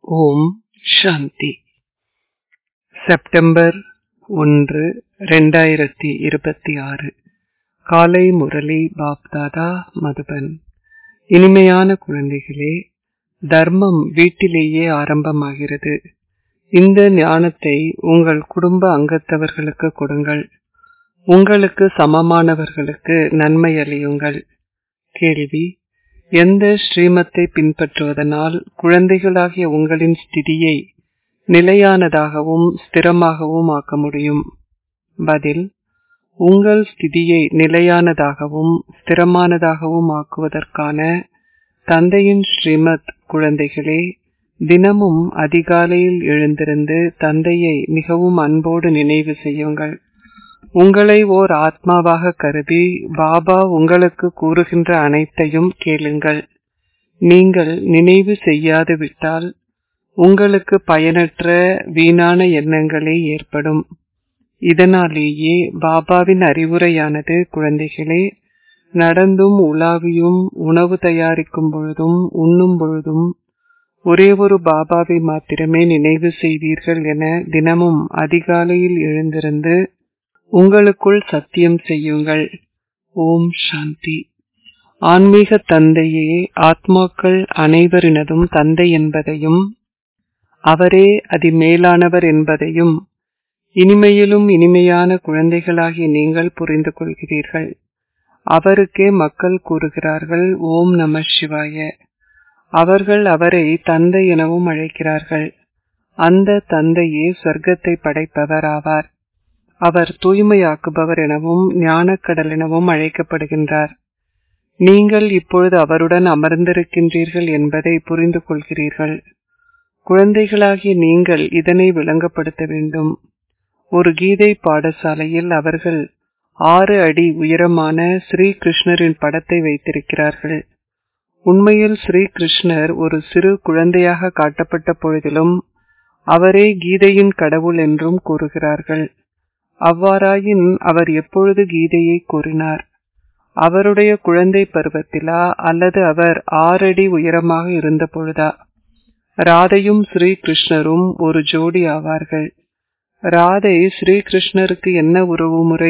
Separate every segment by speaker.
Speaker 1: ஓம் சாந்தி September ஒன்று ரெண்டாயிரத்தி இருபத்தி ஆறு காலை முரளி பாப்தாதா மதுபன் இனிமையான குழந்தைகளே தர்மம் வீட்டிலேயே ஆரம்பமாகிறது இந்த ஞானத்தை உங்கள் குடும்ப அங்கத்தவர்களுக்கு கொடுங்கள் உங்களுக்கு சமமானவர்களுக்கு நன்மை அளியுங்கள் கேள்வி எந்த ஸ்ரீமத்தை பின்பற்றுவதனால் குழந்தைகளாகிய உங்களின் ஸ்திதியை நிலையானதாகவும் ஸ்திரமாகவும் ஆக்க முடியும் பதில் உங்கள் ஸ்திதியை நிலையானதாகவும் ஸ்திரமானதாகவும் ஆக்குவதற்கான தந்தையின் ஸ்ரீமத் குழந்தைகளே தினமும் அதிகாலையில் எழுந்திருந்து தந்தையை மிகவும் அன்போடு நினைவு செய்யுங்கள் உங்களை ஓர் ஆத்மாவாக கருதி பாபா உங்களுக்கு கூறுகின்ற அனைத்தையும் கேளுங்கள் நீங்கள் நினைவு செய்யாது விட்டால் உங்களுக்கு பயனற்ற வீணான எண்ணங்களே ஏற்படும் இதனாலேயே பாபாவின் அறிவுரையானது குழந்தைகளே நடந்தும் உலாவியும் உணவு தயாரிக்கும் பொழுதும் உண்ணும் பொழுதும் ஒரே ஒரு பாபாவை மாத்திரமே நினைவு செய்வீர்கள் என தினமும் அதிகாலையில் எழுந்திருந்து உங்களுக்குள் சத்தியம் செய்யுங்கள் ஓம் சாந்தி ஆன்மீக தந்தையே ஆத்மாக்கள் அனைவரினதும் தந்தை என்பதையும் அவரே அதிமேலானவர் என்பதையும் இனிமையிலும் இனிமையான குழந்தைகளாகிய நீங்கள் புரிந்து கொள்கிறீர்கள் அவருக்கே மக்கள் கூறுகிறார்கள் ஓம் நம சிவாய அவர்கள் அவரை தந்தை எனவும் அழைக்கிறார்கள் அந்த தந்தையே சொர்க்கத்தை படைப்பவர் ஆவார் அவர் தூய்மையாக்குபவர் எனவும் ஞானக்கடல் எனவும் அழைக்கப்படுகின்றார் நீங்கள் இப்பொழுது அவருடன் அமர்ந்திருக்கின்றீர்கள் என்பதை புரிந்து கொள்கிறீர்கள் குழந்தைகளாகிய நீங்கள் இதனை விளங்கப்படுத்த வேண்டும் ஒரு கீதை பாடசாலையில் அவர்கள் ஆறு அடி உயரமான ஸ்ரீ கிருஷ்ணரின் படத்தை வைத்திருக்கிறார்கள் உண்மையில் ஸ்ரீ கிருஷ்ணர் ஒரு சிறு குழந்தையாக காட்டப்பட்ட பொழுதிலும் அவரே கீதையின் கடவுள் என்றும் கூறுகிறார்கள் அவ்வாறாயின் அவர் எப்பொழுது கீதையை கூறினார் அவருடைய குழந்தை பருவத்திலா அல்லது அவர் ஆறடி உயரமாக இருந்த பொழுதா ராதையும் ஸ்ரீ கிருஷ்ணரும் ஒரு ஜோடி ஆவார்கள் ராதை ஸ்ரீ கிருஷ்ணருக்கு என்ன உறவு முறை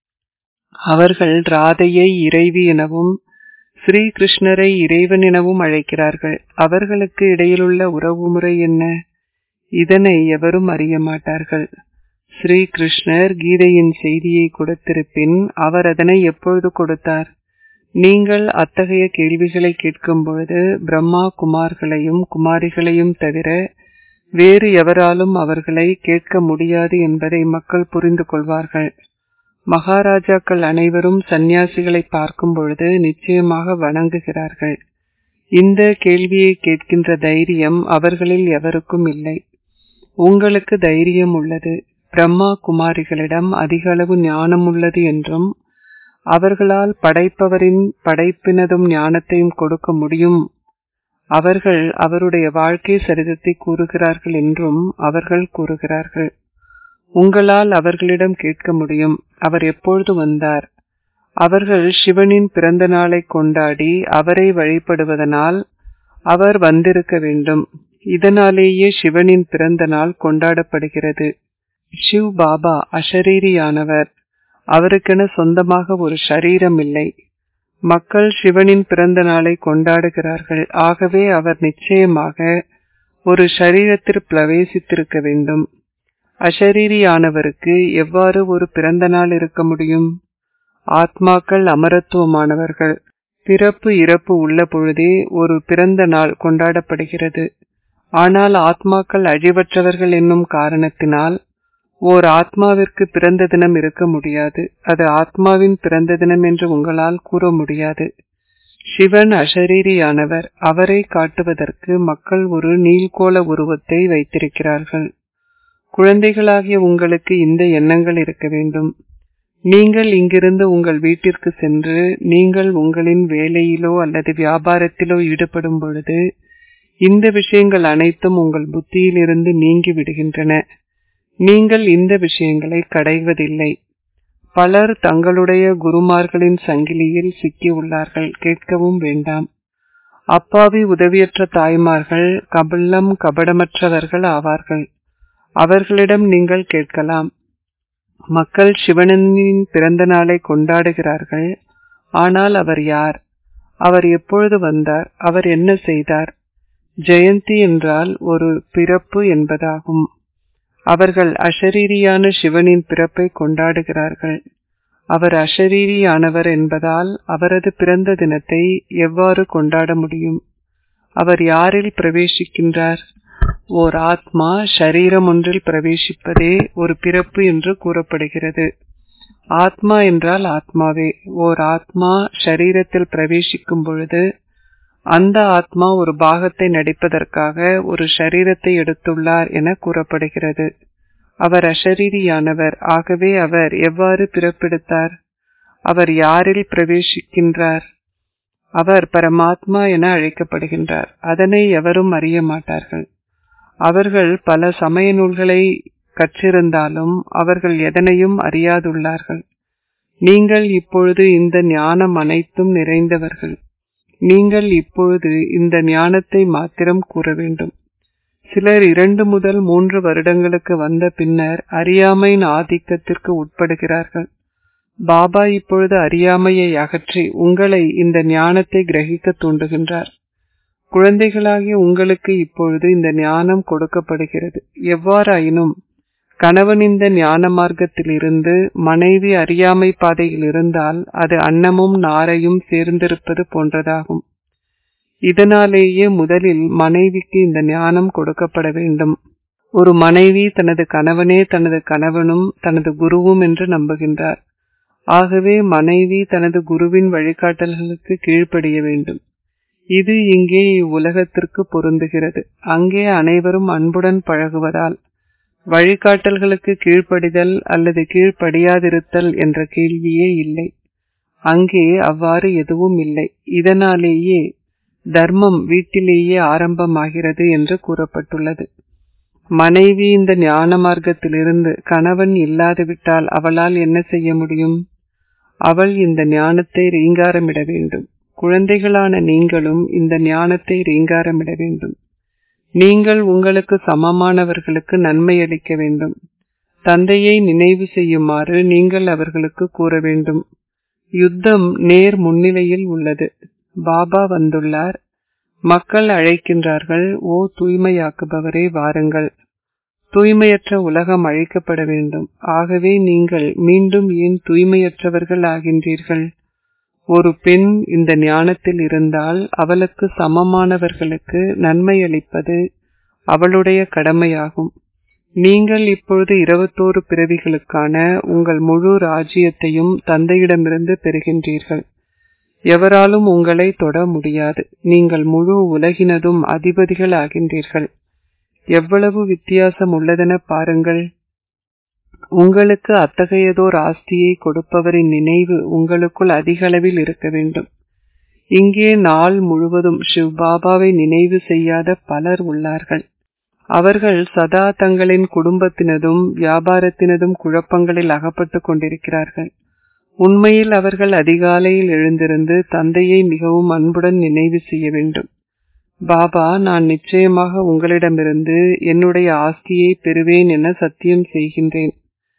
Speaker 1: அவர்கள் ராதையை இறைவி எனவும் ஸ்ரீ கிருஷ்ணரை இறைவன் எனவும் அழைக்கிறார்கள் அவர்களுக்கு இடையிலுள்ள உறவு முறை என்ன இதனை எவரும் அறிய மாட்டார்கள் ஸ்ரீ கிருஷ்ணர் கீதையின் செய்தியை கொடுத்திருப்பின் அவர் அதனை எப்பொழுது கொடுத்தார் நீங்கள் அத்தகைய கேள்விகளை கேட்கும் பொழுது பிரம்மா குமார்களையும் குமாரிகளையும் தவிர வேறு எவராலும் அவர்களை கேட்க முடியாது என்பதை மக்கள் புரிந்து கொள்வார்கள் மகாராஜாக்கள் அனைவரும் சந்நியாசிகளை பார்க்கும் பொழுது நிச்சயமாக வணங்குகிறார்கள் இந்த கேள்வியை கேட்கின்ற தைரியம் அவர்களில் எவருக்கும் இல்லை உங்களுக்கு தைரியம் உள்ளது பிரம்மா குமாரிகளிடம் அதிக அளவு ஞானம் உள்ளது என்றும் அவர்களால் படைப்பவரின் படைப்பினதும் ஞானத்தையும் கொடுக்க முடியும் அவர்கள் அவருடைய வாழ்க்கை சரிதத்தை கூறுகிறார்கள் என்றும் அவர்கள் கூறுகிறார்கள் உங்களால் அவர்களிடம் கேட்க முடியும் அவர் எப்பொழுது வந்தார் அவர்கள் சிவனின் பிறந்த நாளை கொண்டாடி அவரை வழிபடுவதனால் அவர் வந்திருக்க வேண்டும் இதனாலேயே சிவனின் பிறந்த நாள் கொண்டாடப்படுகிறது சிவ் பாபா அஷரீரியானவர் அவருக்கென சொந்தமாக ஒரு ஷரீரம் இல்லை மக்கள் சிவனின் பிறந்த நாளை கொண்டாடுகிறார்கள் ஆகவே அவர் நிச்சயமாக ஒரு ஷரீரத்தில் பிரவேசித்திருக்க வேண்டும் அஷரீரியானவருக்கு எவ்வாறு ஒரு பிறந்த நாள் இருக்க முடியும் ஆத்மாக்கள் அமரத்துவமானவர்கள் பிறப்பு இறப்பு உள்ள பொழுதே ஒரு பிறந்த நாள் கொண்டாடப்படுகிறது ஆனால் ஆத்மாக்கள் அழிவற்றவர்கள் என்னும் காரணத்தினால் ஓர் ஆத்மாவிற்கு பிறந்த தினம் இருக்க முடியாது அது ஆத்மாவின் பிறந்த தினம் என்று உங்களால் கூற முடியாது சிவன் அஷரீரியானவர் அவரை காட்டுவதற்கு மக்கள் ஒரு நீள்கோள உருவத்தை வைத்திருக்கிறார்கள் குழந்தைகளாகிய உங்களுக்கு இந்த எண்ணங்கள் இருக்க வேண்டும் நீங்கள் இங்கிருந்து உங்கள் வீட்டிற்கு சென்று நீங்கள் உங்களின் வேலையிலோ அல்லது வியாபாரத்திலோ ஈடுபடும் பொழுது இந்த விஷயங்கள் அனைத்தும் உங்கள் புத்தியிலிருந்து நீங்கி விடுகின்றன நீங்கள் இந்த விஷயங்களை கடைவதில்லை பலர் தங்களுடைய குருமார்களின் சங்கிலியில் சிக்கி உள்ளார்கள் கேட்கவும் வேண்டாம் அப்பாவி உதவியற்ற தாய்மார்கள் கபல்லம் கபடமற்றவர்கள் ஆவார்கள் அவர்களிடம் நீங்கள் கேட்கலாம் மக்கள் சிவனின் பிறந்த நாளை கொண்டாடுகிறார்கள் ஆனால் அவர் யார் அவர் எப்பொழுது வந்தார் அவர் என்ன செய்தார் ஜெயந்தி என்றால் ஒரு பிறப்பு என்பதாகும் அவர்கள் அஷரீரியான சிவனின் பிறப்பை கொண்டாடுகிறார்கள் அவர் அஷரீரியானவர் என்பதால் அவரது பிறந்த தினத்தை எவ்வாறு கொண்டாட முடியும் அவர் யாரில் பிரவேசிக்கின்றார் ஓர் ஆத்மா ஷரீரம் ஒன்றில் பிரவேசிப்பதே ஒரு பிறப்பு என்று கூறப்படுகிறது ஆத்மா என்றால் ஆத்மாவே ஓர் ஆத்மா ஷரீரத்தில் பிரவேசிக்கும் பொழுது அந்த ஆத்மா ஒரு பாகத்தை நடிப்பதற்காக ஒரு ஷரீரத்தை எடுத்துள்ளார் என கூறப்படுகிறது அவர் அஷரீரியானவர் ஆகவே அவர் எவ்வாறு பிறப்பெடுத்தார் அவர் யாரில் பிரவேசிக்கின்றார் அவர் பரமாத்மா என அழைக்கப்படுகின்றார் அதனை எவரும் அறிய மாட்டார்கள் அவர்கள் பல சமய நூல்களை கற்றிருந்தாலும் அவர்கள் எதனையும் அறியாதுள்ளார்கள் நீங்கள் இப்பொழுது இந்த ஞானம் அனைத்தும் நிறைந்தவர்கள் நீங்கள் இப்பொழுது இந்த ஞானத்தை மாத்திரம் கூற வேண்டும் சிலர் இரண்டு முதல் மூன்று வருடங்களுக்கு வந்த பின்னர் அறியாமையின் ஆதிக்கத்திற்கு உட்படுகிறார்கள் பாபா இப்பொழுது அறியாமையை அகற்றி உங்களை இந்த ஞானத்தை கிரகிக்க தூண்டுகின்றார் குழந்தைகளாகிய உங்களுக்கு இப்பொழுது இந்த ஞானம் கொடுக்கப்படுகிறது எவ்வாறாயினும் கணவன் இந்த ஞான மார்க்கத்தில் இருந்து மனைவி அறியாமை பாதையில் இருந்தால் அது அன்னமும் நாரையும் சேர்ந்திருப்பது போன்றதாகும் இதனாலேயே முதலில் மனைவிக்கு இந்த ஞானம் கொடுக்கப்பட வேண்டும் ஒரு மனைவி தனது கணவனே தனது கணவனும் தனது குருவும் என்று நம்புகின்றார் ஆகவே மனைவி தனது குருவின் வழிகாட்டல்களுக்கு கீழ்ப்படிய வேண்டும் இது இங்கே இவ்வுலகத்திற்கு பொருந்துகிறது அங்கே அனைவரும் அன்புடன் பழகுவதால் வழிகாட்டல்களுக்கு கீழ்ப்படிதல் அல்லது கீழ்ப்படியாதிருத்தல் என்ற கேள்வியே இல்லை அங்கே அவ்வாறு எதுவும் இல்லை இதனாலேயே தர்மம் வீட்டிலேயே ஆரம்பமாகிறது என்று கூறப்பட்டுள்ளது மனைவி இந்த ஞான மார்க்கத்திலிருந்து கணவன் இல்லாதுவிட்டால் அவளால் என்ன செய்ய முடியும் அவள் இந்த ஞானத்தை ரீங்காரமிட வேண்டும் குழந்தைகளான நீங்களும் இந்த ஞானத்தை ரீங்காரமிட வேண்டும் நீங்கள் உங்களுக்கு சமமானவர்களுக்கு நன்மை அளிக்க வேண்டும் தந்தையை நினைவு செய்யுமாறு நீங்கள் அவர்களுக்கு கூற வேண்டும் யுத்தம் நேர் முன்னிலையில் உள்ளது பாபா வந்துள்ளார் மக்கள் அழைக்கின்றார்கள் ஓ தூய்மையாக்குபவரே வாருங்கள் தூய்மையற்ற உலகம் அழிக்கப்பட வேண்டும் ஆகவே நீங்கள் மீண்டும் ஏன் தூய்மையற்றவர்கள் ஆகின்றீர்கள் ஒரு பெண் இந்த ஞானத்தில் இருந்தால் அவளுக்கு சமமானவர்களுக்கு நன்மை அளிப்பது அவளுடைய கடமையாகும் நீங்கள் இப்பொழுது இருபத்தோரு பிறவிகளுக்கான உங்கள் முழு ராஜ்யத்தையும் தந்தையிடமிருந்து பெறுகின்றீர்கள் எவராலும் உங்களை தொட முடியாது நீங்கள் முழு உலகினதும் அதிபதிகள் ஆகின்றீர்கள் எவ்வளவு வித்தியாசம் உள்ளதென பாருங்கள் உங்களுக்கு அத்தகையதோர் ஆஸ்தியை கொடுப்பவரின் நினைவு உங்களுக்குள் அதிக அளவில் இருக்க வேண்டும் இங்கே நாள் முழுவதும் சிவ் பாபாவை நினைவு செய்யாத பலர் உள்ளார்கள் அவர்கள் சதா தங்களின் குடும்பத்தினதும் வியாபாரத்தினதும் குழப்பங்களில் அகப்பட்டுக் கொண்டிருக்கிறார்கள் உண்மையில் அவர்கள் அதிகாலையில் எழுந்திருந்து தந்தையை மிகவும் அன்புடன் நினைவு செய்ய வேண்டும் பாபா நான் நிச்சயமாக உங்களிடமிருந்து என்னுடைய ஆஸ்தியை பெறுவேன் என சத்தியம் செய்கின்றேன்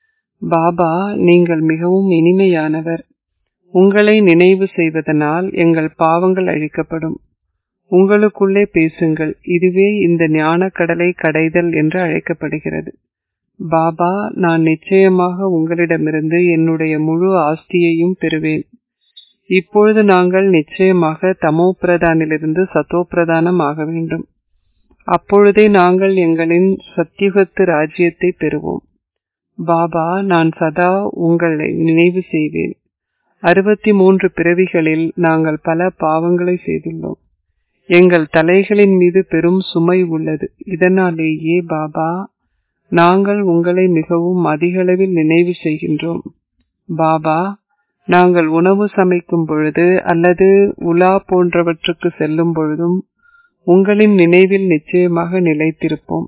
Speaker 1: பாபா நீங்கள் மிகவும் இனிமையானவர் உங்களை நினைவு செய்வதனால் எங்கள் பாவங்கள் அழிக்கப்படும் உங்களுக்குள்ளே பேசுங்கள் இதுவே இந்த ஞான கடலை கடைதல் என்று அழைக்கப்படுகிறது பாபா நான் நிச்சயமாக உங்களிடமிருந்து என்னுடைய முழு ஆஸ்தியையும் பெறுவேன் இப்பொழுது நாங்கள் நிச்சயமாக தமோ பிரதானிலிருந்து சத்தோ பிரதானம் ஆக வேண்டும் அப்பொழுதே நாங்கள் எங்களின் சத்தியுகத்து ராஜ்யத்தை பெறுவோம் பாபா நான் சதா உங்களை நினைவு செய்வேன் அறுபத்தி மூன்று பிறவிகளில் நாங்கள் பல பாவங்களை செய்துள்ளோம் எங்கள் தலைகளின் மீது பெரும் சுமை உள்ளது இதனாலேயே பாபா நாங்கள் உங்களை மிகவும் அதிகளவில் நினைவு செய்கின்றோம் பாபா நாங்கள் உணவு சமைக்கும் பொழுது அல்லது உலா போன்றவற்றுக்கு செல்லும் பொழுதும் உங்களின் நினைவில் நிச்சயமாக நிலைத்திருப்போம்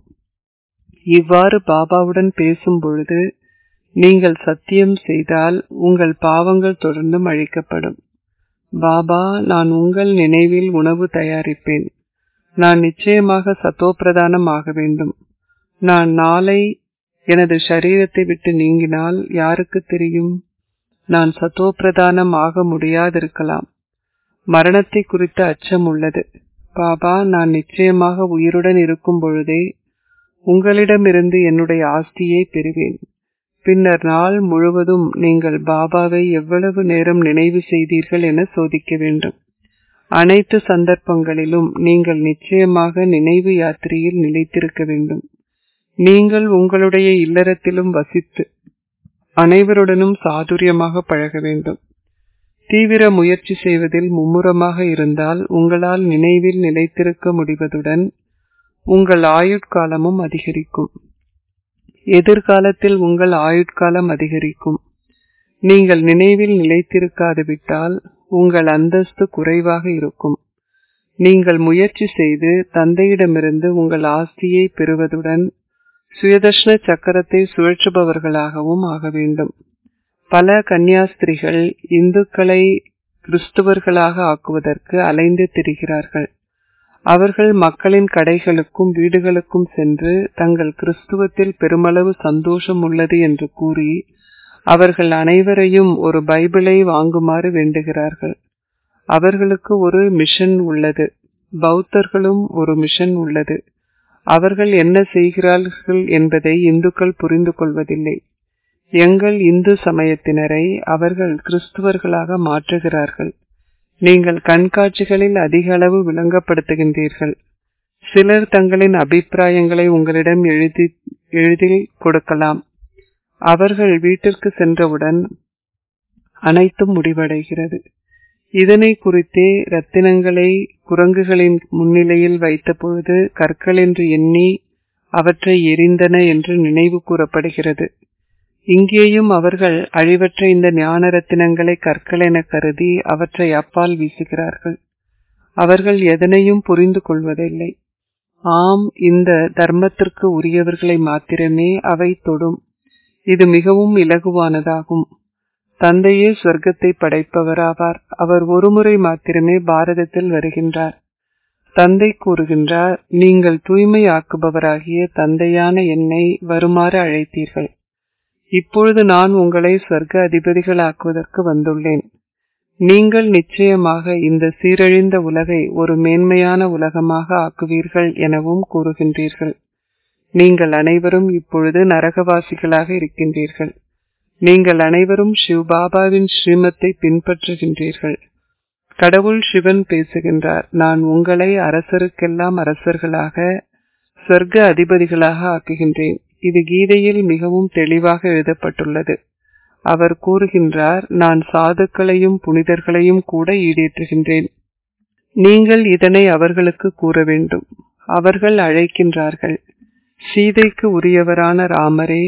Speaker 1: இவ்வாறு பாபாவுடன் பேசும் பொழுது நீங்கள் சத்தியம் செய்தால் உங்கள் பாவங்கள் தொடர்ந்தும் அழிக்கப்படும் பாபா நான் உங்கள் நினைவில் உணவு தயாரிப்பேன் நான் நிச்சயமாக சத்தோப்பிரதானம் ஆக வேண்டும் நான் நாளை எனது சரீரத்தை விட்டு நீங்கினால் யாருக்கு தெரியும் நான் சத்தோப்பிரதானம் ஆக முடியாதிருக்கலாம் மரணத்தை குறித்த அச்சம் உள்ளது பாபா நான் நிச்சயமாக உயிருடன் இருக்கும் பொழுதே உங்களிடமிருந்து என்னுடைய ஆஸ்தியை பெறுவேன் பின்னர் நாள் முழுவதும் நீங்கள் பாபாவை எவ்வளவு நேரம் நினைவு செய்தீர்கள் என சோதிக்க வேண்டும் அனைத்து சந்தர்ப்பங்களிலும் நீங்கள் நிச்சயமாக நினைவு யாத்திரையில் நிலைத்திருக்க வேண்டும் நீங்கள் உங்களுடைய இல்லறத்திலும் வசித்து அனைவருடனும் சாதுரியமாக பழக வேண்டும் தீவிர முயற்சி செய்வதில் மும்முரமாக இருந்தால் உங்களால் நினைவில் நிலைத்திருக்க முடிவதுடன் உங்கள் ஆயுட்காலமும் அதிகரிக்கும் எதிர்காலத்தில் உங்கள் ஆயுட்காலம் அதிகரிக்கும் நீங்கள் நினைவில் நிலைத்திருக்காது விட்டால் உங்கள் அந்தஸ்து குறைவாக இருக்கும் நீங்கள் முயற்சி செய்து தந்தையிடமிருந்து உங்கள் ஆஸ்தியை பெறுவதுடன் சுயதர்ஷன சக்கரத்தை சுழற்றுபவர்களாகவும் ஆக வேண்டும் பல கன்னியாஸ்திரிகள் இந்துக்களை கிறிஸ்துவர்களாக ஆக்குவதற்கு அலைந்து திரிகிறார்கள் அவர்கள் மக்களின் கடைகளுக்கும் வீடுகளுக்கும் சென்று தங்கள் கிறிஸ்துவத்தில் பெருமளவு சந்தோஷம் உள்ளது என்று கூறி அவர்கள் அனைவரையும் ஒரு பைபிளை வாங்குமாறு வேண்டுகிறார்கள் அவர்களுக்கு ஒரு மிஷன் உள்ளது பௌத்தர்களும் ஒரு மிஷன் உள்ளது அவர்கள் என்ன செய்கிறார்கள் என்பதை இந்துக்கள் புரிந்து கொள்வதில்லை எங்கள் இந்து சமயத்தினரை அவர்கள் கிறிஸ்துவர்களாக மாற்றுகிறார்கள் நீங்கள் கண்காட்சிகளில் அதிக அளவு விளங்கப்படுத்துகின்றீர்கள் சிலர் தங்களின் அபிப்பிராயங்களை உங்களிடம் எழுதி எழுதி கொடுக்கலாம் அவர்கள் வீட்டிற்கு சென்றவுடன் அனைத்தும் முடிவடைகிறது இதனை குறித்தே ரத்தினங்களை குரங்குகளின் முன்னிலையில் வைத்த பொழுது கற்கள் என்று எண்ணி அவற்றை எரிந்தன என்று நினைவு கூறப்படுகிறது இங்கேயும் அவர்கள் அழிவற்ற இந்த ஞான ரத்தினங்களை கற்கள் என கருதி அவற்றை அப்பால் வீசுகிறார்கள் அவர்கள் எதனையும் புரிந்து கொள்வதில்லை ஆம் இந்த தர்மத்திற்கு உரியவர்களை மாத்திரமே அவை தொடும் இது மிகவும் இலகுவானதாகும் தந்தையே சொர்க்கத்தை படைப்பவராவார் அவர் ஒருமுறை மாத்திரமே பாரதத்தில் வருகின்றார் தந்தை கூறுகின்றார் நீங்கள் தூய்மையாக்குபவராகிய தந்தையான என்னை வருமாறு அழைத்தீர்கள் இப்பொழுது நான் உங்களை சொர்க்க அதிபதிகளாக்குவதற்கு வந்துள்ளேன் நீங்கள் நிச்சயமாக இந்த சீரழிந்த உலகை ஒரு மேன்மையான உலகமாக ஆக்குவீர்கள் எனவும் கூறுகின்றீர்கள் நீங்கள் அனைவரும் இப்பொழுது நரகவாசிகளாக இருக்கின்றீர்கள் நீங்கள் அனைவரும் சிவபாபாவின் ஸ்ரீமத்தை பின்பற்றுகின்றீர்கள் கடவுள் சிவன் பேசுகின்றார் நான் உங்களை அரசருக்கெல்லாம் அரசர்களாக சொர்க்க அதிபதிகளாக ஆக்குகின்றேன் இது கீதையில் மிகவும் தெளிவாக எழுதப்பட்டுள்ளது அவர் கூறுகின்றார் நான் சாதுக்களையும் புனிதர்களையும் கூட ஈடேற்றுகின்றேன் நீங்கள் இதனை அவர்களுக்கு கூற வேண்டும் அவர்கள் அழைக்கின்றார்கள் சீதைக்கு உரியவரான ராமரே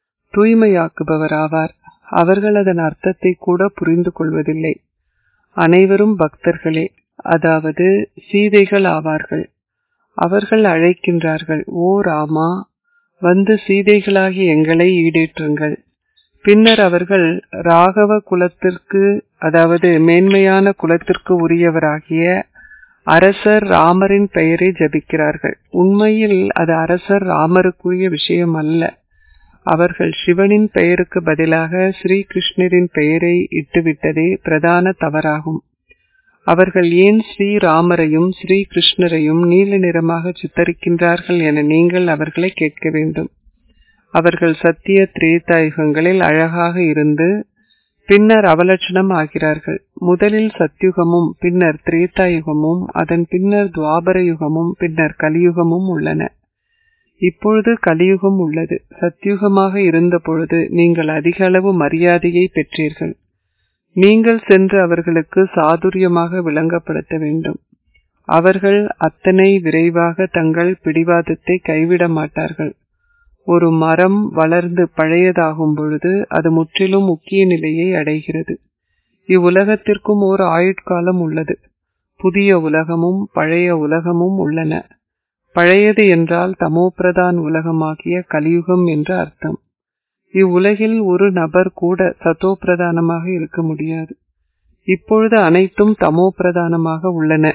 Speaker 1: தூய்மையாக்குபவராவார் அவர்கள் அதன் அர்த்தத்தை கூட புரிந்து கொள்வதில்லை அனைவரும் பக்தர்களே அதாவது சீதைகள் ஆவார்கள் அவர்கள் அழைக்கின்றார்கள் ஓ ராமா வந்து சீதைகளாகி எங்களை ஈடேற்றுங்கள் பின்னர் அவர்கள் ராகவ குலத்திற்கு அதாவது மேன்மையான குலத்திற்கு உரியவராகிய அரசர் ராமரின் பெயரை ஜபிக்கிறார்கள் உண்மையில் அது அரசர் ராமருக்குரிய விஷயம் அல்ல அவர்கள் சிவனின் பெயருக்கு பதிலாக ஸ்ரீ கிருஷ்ணரின் பெயரை இட்டுவிட்டதே பிரதான தவறாகும் அவர்கள் ஏன் ஸ்ரீராமரையும் ஸ்ரீ கிருஷ்ணரையும் நீல நிறமாக சித்தரிக்கின்றார்கள் என நீங்கள் அவர்களை கேட்க வேண்டும் அவர்கள் சத்திய திரேதாயுகங்களில் அழகாக இருந்து பின்னர் அவலட்சணம் ஆகிறார்கள் முதலில் சத்யுகமும் பின்னர் திரேதாயுகமும் அதன் பின்னர் துவாபர யுகமும் பின்னர் கலியுகமும் உள்ளன இப்பொழுது கலியுகம் உள்ளது சத்யுகமாக இருந்த பொழுது நீங்கள் அதிக அளவு மரியாதையை பெற்றீர்கள் நீங்கள் சென்று அவர்களுக்கு சாதுரியமாக விளங்கப்படுத்த வேண்டும் அவர்கள் அத்தனை விரைவாக தங்கள் பிடிவாதத்தை கைவிட மாட்டார்கள் ஒரு மரம் வளர்ந்து பழையதாகும் பொழுது அது முற்றிலும் முக்கிய நிலையை அடைகிறது இவ்வுலகத்திற்கும் ஓர் ஆயுட்காலம் உள்ளது புதிய உலகமும் பழைய உலகமும் உள்ளன பழையது என்றால் தமோபிரதான் உலகமாகிய கலியுகம் என்று அர்த்தம் இவ்வுலகில் ஒரு நபர் கூட சத்தோப்பிரதானமாக இருக்க முடியாது இப்பொழுது அனைத்தும் தமோ பிரதானமாக உள்ளன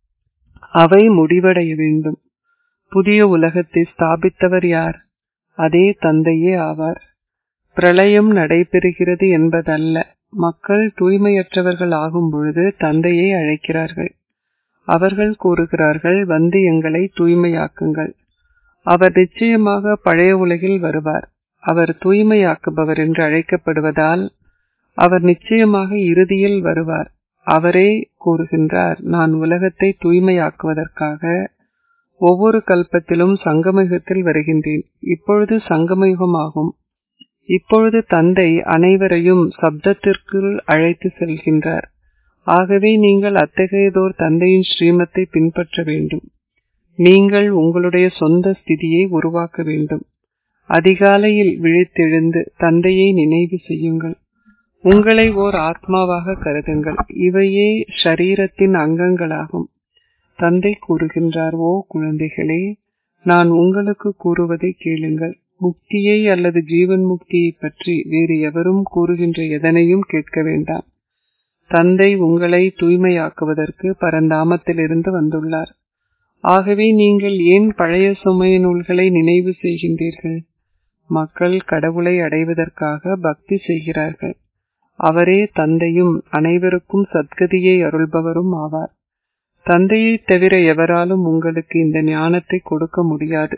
Speaker 1: அவை முடிவடைய வேண்டும் புதிய உலகத்தை ஸ்தாபித்தவர் யார் அதே தந்தையே ஆவார் பிரளயம் நடைபெறுகிறது என்பதல்ல மக்கள் தூய்மையற்றவர்கள் ஆகும் பொழுது தந்தையை அழைக்கிறார்கள் அவர்கள் கூறுகிறார்கள் வந்து எங்களை தூய்மையாக்குங்கள் அவர் நிச்சயமாக பழைய உலகில் வருவார் அவர் தூய்மையாக்குபவர் என்று அழைக்கப்படுவதால் அவர் நிச்சயமாக இறுதியில் வருவார் அவரே கூறுகின்றார் நான் உலகத்தை தூய்மையாக்குவதற்காக ஒவ்வொரு கல்பத்திலும் சங்கமயுகத்தில் வருகின்றேன் இப்பொழுது சங்கமயுகமாகும் இப்பொழுது தந்தை அனைவரையும் சப்தத்திற்குள் அழைத்து செல்கின்றார் ஆகவே நீங்கள் அத்தகையதோர் தந்தையின் ஸ்ரீமத்தை பின்பற்ற வேண்டும் நீங்கள் உங்களுடைய சொந்த ஸ்திதியை உருவாக்க வேண்டும் அதிகாலையில் விழித்தெழுந்து தந்தையை நினைவு செய்யுங்கள் உங்களை ஓர் ஆத்மாவாக கருதுங்கள் இவையே ஷரீரத்தின் அங்கங்களாகும் தந்தை கூறுகின்றார் ஓ குழந்தைகளே நான் உங்களுக்கு கூறுவதை கேளுங்கள் முக்தியை அல்லது ஜீவன் முக்தியை பற்றி வேறு எவரும் கூறுகின்ற எதனையும் கேட்க வேண்டாம் தந்தை உங்களை தூய்மையாக்குவதற்கு பரந்தாமத்திலிருந்து வந்துள்ளார் ஆகவே நீங்கள் ஏன் பழைய சுமைய நூல்களை நினைவு செய்கின்றீர்கள் மக்கள் கடவுளை அடைவதற்காக பக்தி செய்கிறார்கள் அவரே தந்தையும் அனைவருக்கும் சத்கதியை அருள்பவரும் ஆவார் தந்தையை தவிர எவராலும் உங்களுக்கு இந்த ஞானத்தை கொடுக்க முடியாது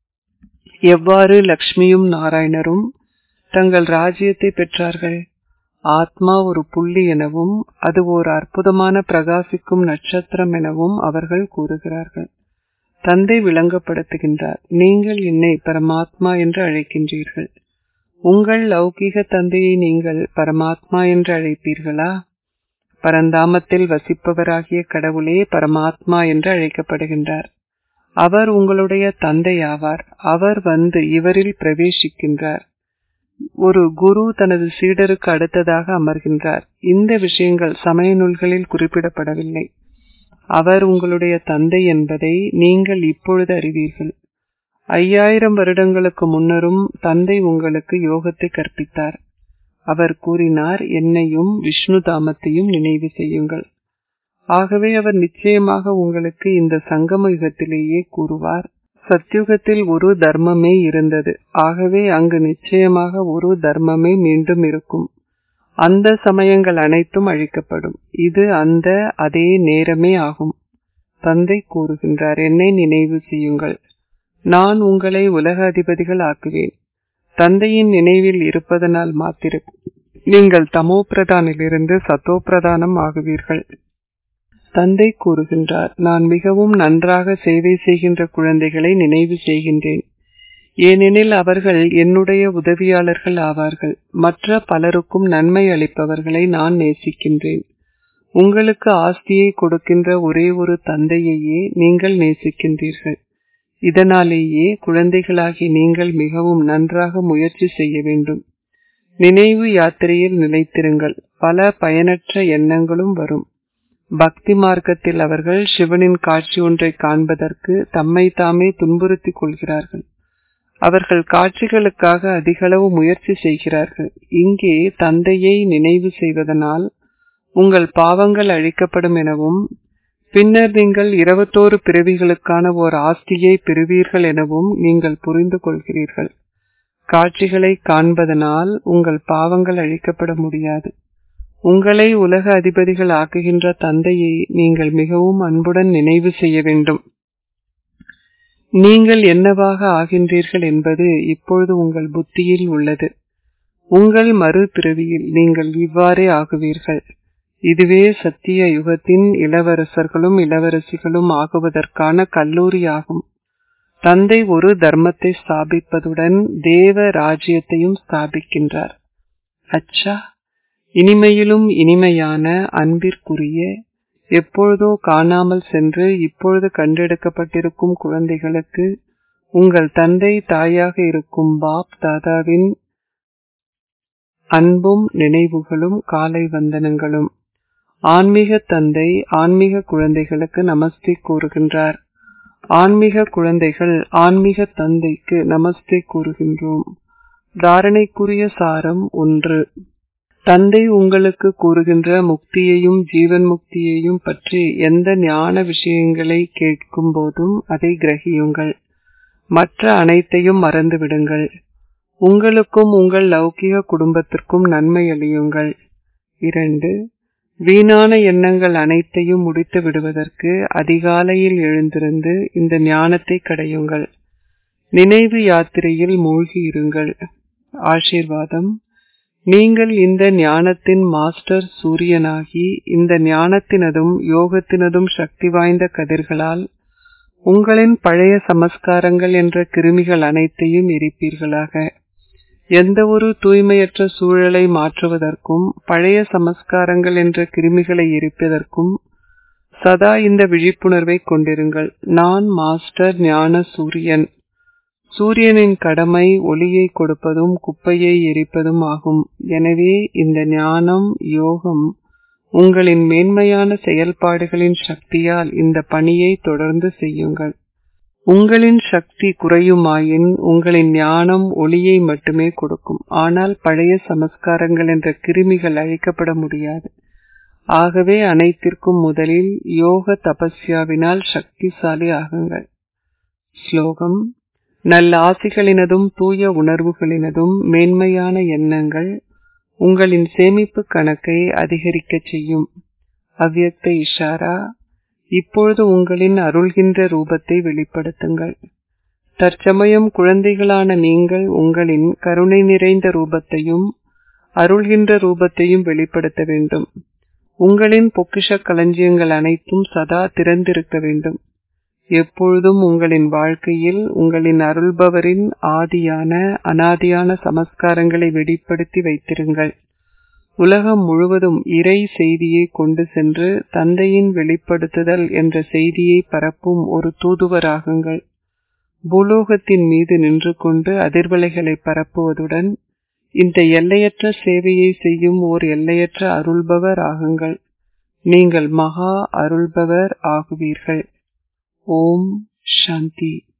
Speaker 1: எவ்வாறு லக்ஷ்மியும் நாராயணரும் தங்கள் ராஜ்யத்தை பெற்றார்கள் ஆத்மா ஒரு புள்ளி எனவும் அது ஒரு அற்புதமான பிரகாசிக்கும் நட்சத்திரம் எனவும் அவர்கள் கூறுகிறார்கள் தந்தை விளங்கப்படுத்துகின்றார் நீங்கள் என்னை பரமாத்மா என்று அழைக்கின்றீர்கள் உங்கள் லௌகிக தந்தையை நீங்கள் பரமாத்மா என்று அழைப்பீர்களா பரந்தாமத்தில் வசிப்பவராகிய கடவுளே பரமாத்மா என்று அழைக்கப்படுகின்றார் அவர் உங்களுடைய தந்தை ஆவார் அவர் வந்து இவரில் பிரவேசிக்கின்றார் ஒரு குரு தனது சீடருக்கு அடுத்ததாக அமர்கின்றார் இந்த விஷயங்கள் சமய நூல்களில் குறிப்பிடப்படவில்லை அவர் உங்களுடைய தந்தை என்பதை நீங்கள் இப்பொழுது அறிவீர்கள் ஐயாயிரம் வருடங்களுக்கு முன்னரும் தந்தை உங்களுக்கு யோகத்தை கற்பித்தார் அவர் கூறினார் என்னையும் விஷ்ணு தாமத்தையும் நினைவு செய்யுங்கள் ஆகவே அவர் நிச்சயமாக உங்களுக்கு இந்த சங்கம யுகத்திலேயே கூறுவார் சத்யுகத்தில் ஒரு தர்மமே இருந்தது ஆகவே அங்கு நிச்சயமாக ஒரு தர்மமே மீண்டும் இருக்கும் அந்த சமயங்கள் அனைத்தும் அழிக்கப்படும் இது அந்த அதே நேரமே ஆகும் தந்தை கூறுகின்றார் என்னை நினைவு செய்யுங்கள் நான் உங்களை உலக அதிபதிகள் ஆக்குவேன் தந்தையின் நினைவில் இருப்பதனால் மாத்திர நீங்கள் தமோ பிரதானிலிருந்து சத்தோ பிரதானம் ஆகுவீர்கள் தந்தை கூறுகின்றார் நான் மிகவும் நன்றாக சேவை செய்கின்ற குழந்தைகளை நினைவு செய்கின்றேன் ஏனெனில் அவர்கள் என்னுடைய உதவியாளர்கள் ஆவார்கள் மற்ற பலருக்கும் நன்மை அளிப்பவர்களை நான் நேசிக்கின்றேன் உங்களுக்கு ஆஸ்தியை கொடுக்கின்ற ஒரே ஒரு தந்தையையே நீங்கள் நேசிக்கின்றீர்கள் இதனாலேயே குழந்தைகளாகி நீங்கள் மிகவும் நன்றாக முயற்சி செய்ய வேண்டும் நினைவு யாத்திரையில் நிலைத்திருங்கள் பல பயனற்ற எண்ணங்களும் வரும் பக்தி மார்க்கத்தில் அவர்கள் சிவனின் காட்சி ஒன்றை காண்பதற்கு தம்மை தாமே துன்புறுத்திக் கொள்கிறார்கள் அவர்கள் காட்சிகளுக்காக அதிகளவு முயற்சி செய்கிறார்கள் இங்கே தந்தையை நினைவு செய்வதனால் உங்கள் பாவங்கள் அழிக்கப்படும் எனவும் பின்னர் நீங்கள் இருபத்தோரு பிறவிகளுக்கான ஓர் ஆஸ்தியை பெறுவீர்கள் எனவும் நீங்கள் புரிந்து கொள்கிறீர்கள் காட்சிகளை காண்பதனால் உங்கள் பாவங்கள் அழிக்கப்பட முடியாது உங்களை உலக அதிபதிகள் ஆக்குகின்ற தந்தையை நீங்கள் மிகவும் அன்புடன் நினைவு செய்ய வேண்டும் நீங்கள் என்னவாக ஆகின்றீர்கள் என்பது இப்பொழுது உங்கள் புத்தியில் உள்ளது உங்கள் மறுபிறவியில் நீங்கள் இவ்வாறே ஆகுவீர்கள் இதுவே சத்திய யுகத்தின் இளவரசர்களும் இளவரசிகளும் ஆகுவதற்கான கல்லூரியாகும் தந்தை ஒரு தர்மத்தை ஸ்தாபிப்பதுடன் தேவ ராஜ்யத்தையும் ஸ்தாபிக்கின்றார் அச்சா இனிமையிலும் இனிமையான அன்பிற்குரிய எப்பொழுதோ காணாமல் சென்று இப்பொழுது கண்டெடுக்கப்பட்டிருக்கும் குழந்தைகளுக்கு உங்கள் தந்தை தாயாக இருக்கும் பாப் தாதாவின் அன்பும் நினைவுகளும் காலை வந்தனங்களும் ஆன்மீக தந்தை ஆன்மீக குழந்தைகளுக்கு நமஸ்தே கூறுகின்றார் ஆன்மீக குழந்தைகள் ஆன்மீக தந்தைக்கு நமஸ்தே கூறுகின்றோம் தாரணைக்குரிய சாரம் ஒன்று தந்தை உங்களுக்கு கூறுகின்ற முக்தியையும் ஜீவன் முக்தியையும் பற்றி எந்த ஞான விஷயங்களை கேட்கும் போதும் அதை கிரகியுங்கள் மற்ற அனைத்தையும் மறந்துவிடுங்கள் உங்களுக்கும் உங்கள் லௌகிக குடும்பத்திற்கும் நன்மை அளியுங்கள் இரண்டு வீணான எண்ணங்கள் அனைத்தையும் முடித்து விடுவதற்கு அதிகாலையில் எழுந்திருந்து இந்த ஞானத்தை கடையுங்கள் நினைவு யாத்திரையில் மூழ்கி இருங்கள் ஆசீர்வாதம் நீங்கள் இந்த ஞானத்தின் மாஸ்டர் சூரியனாகி இந்த ஞானத்தினதும் யோகத்தினதும் சக்தி வாய்ந்த கதிர்களால் உங்களின் பழைய சமஸ்காரங்கள் என்ற கிருமிகள் அனைத்தையும் எரிப்பீர்களாக எந்த ஒரு தூய்மையற்ற சூழலை மாற்றுவதற்கும் பழைய சமஸ்காரங்கள் என்ற கிருமிகளை எரிப்பதற்கும் சதா இந்த விழிப்புணர்வை கொண்டிருங்கள் நான் மாஸ்டர் ஞான சூரியன் சூரியனின் கடமை ஒளியை கொடுப்பதும் குப்பையை எரிப்பதும் ஆகும் எனவே இந்த ஞானம் யோகம் உங்களின் மேன்மையான செயல்பாடுகளின் சக்தியால் இந்த பணியை தொடர்ந்து செய்யுங்கள் உங்களின் சக்தி குறையுமாயின் உங்களின் ஞானம் ஒளியை மட்டுமே கொடுக்கும் ஆனால் பழைய சமஸ்காரங்கள் என்ற கிருமிகள் அழிக்கப்பட முடியாது ஆகவே அனைத்திற்கும் முதலில் யோக தபஸ்யாவினால் சக்திசாலி ஆகுங்கள் ஸ்லோகம் நல்ல ஆசிகளினதும் தூய உணர்வுகளினதும் மேன்மையான எண்ணங்கள் உங்களின் சேமிப்பு கணக்கை அதிகரிக்கச் செய்யும் அவ்யக்த இஷாரா இப்பொழுது உங்களின் அருள்கின்ற ரூபத்தை வெளிப்படுத்துங்கள் தற்சமயம் குழந்தைகளான நீங்கள் உங்களின் கருணை நிறைந்த ரூபத்தையும் அருள்கின்ற ரூபத்தையும் வெளிப்படுத்த வேண்டும் உங்களின் பொக்கிஷ களஞ்சியங்கள் அனைத்தும் சதா திறந்திருக்க வேண்டும் எப்பொழுதும் உங்களின் வாழ்க்கையில் உங்களின் அருள்பவரின் ஆதியான அனாதியான சமஸ்காரங்களை வெளிப்படுத்தி வைத்திருங்கள் உலகம் முழுவதும் இறை செய்தியை கொண்டு சென்று தந்தையின் வெளிப்படுத்துதல் என்ற செய்தியை பரப்பும் ஒரு தூதுவராகுங்கள் பூலோகத்தின் மீது நின்று கொண்டு அதிர்வலைகளை பரப்புவதுடன் இந்த எல்லையற்ற சேவையை செய்யும் ஓர் எல்லையற்ற அருள்பவர் ஆகுங்கள் நீங்கள் மகா அருள்பவர் ஆகுவீர்கள் ஓம் சாந்தி